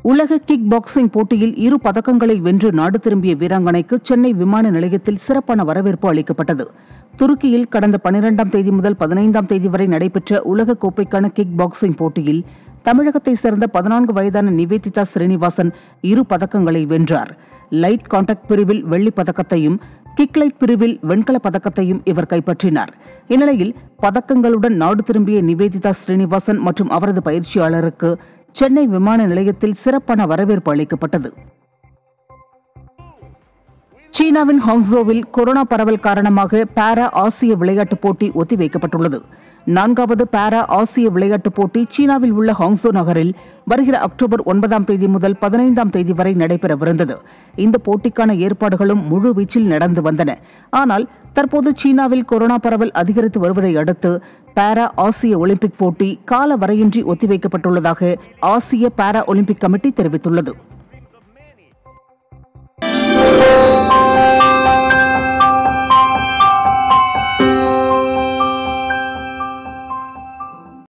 உலக kick boxing போட்டியில் இரு பதக்கங்களை வென்று நாடு திரும்பிய வீராங்கனைக்கு சென்னை விமான நிலையத்தில் சிறப்பான வரவேற்பு அளிக்கப்பட்டது துருக்கியில் கடந்த பனிரெண்டாம் தேதி முதல் பதினைந்தாம் தேதி வரை நடைபெற்ற உலக கோப்பைக்கான கிக் பாக்ஸிங் போட்டியில் தமிழகத்தைச் சேர்ந்த பதினான்கு வயதான நிவேதிதா ஸ்ரீனிவாசன் இரு பதக்கங்களை வென்றார் லைட் கான்டாக்ட் பிரிவில் வெள்ளிப் பதக்கத்தையும் கிக் லைட் பிரிவில் வெண்கலப் பதக்கத்தையும் இவர் கைப்பற்றினார் இந்நிலையில் பதக்கங்களுடன் நாடு திரும்பிய நிவேதிதா ஸ்ரீனிவாசன் மற்றும் அவரது பயிற்சியாளருக்கு சென்னை விமான நிலையத்தில் சிறப்பான வரவேற்பு அளிக்கப்பட்டது சீனாவின் ஹாங்ஸோவில் கொரோனா பரவல் காரணமாக பாரா ஆசிய விளையாட்டுப் போட்டி ஒத்திவைக்கப்பட்டுள்ளது நான்காவது பாரா ஆசிய விளையாட்டுப் போட்டி சீனாவில் உள்ள ஹாங்ஸோ நகரில் வருகிற அக்டோபர் ஒன்பதாம் தேதி முதல் பதினைந்தாம் தேதி வரை நடைபெறவிருந்தது இந்த போட்டிக்கான ஏற்பாடுகளும் முழு வீச்சில் நடந்து வந்தன ஆனால் தற்போது சீனாவில் கொரோனா பரவல் அதிகரித்து வருவதை அடுத்து பாரா ஆசிய ஒலிம்பிக் போட்டி கால வரையின்றி ஒத்திவைக்கப்பட்டுள்ளதாக ஆசிய பாரா ஒலிம்பிக் கமிட்டி தெரிவித்துள்ளது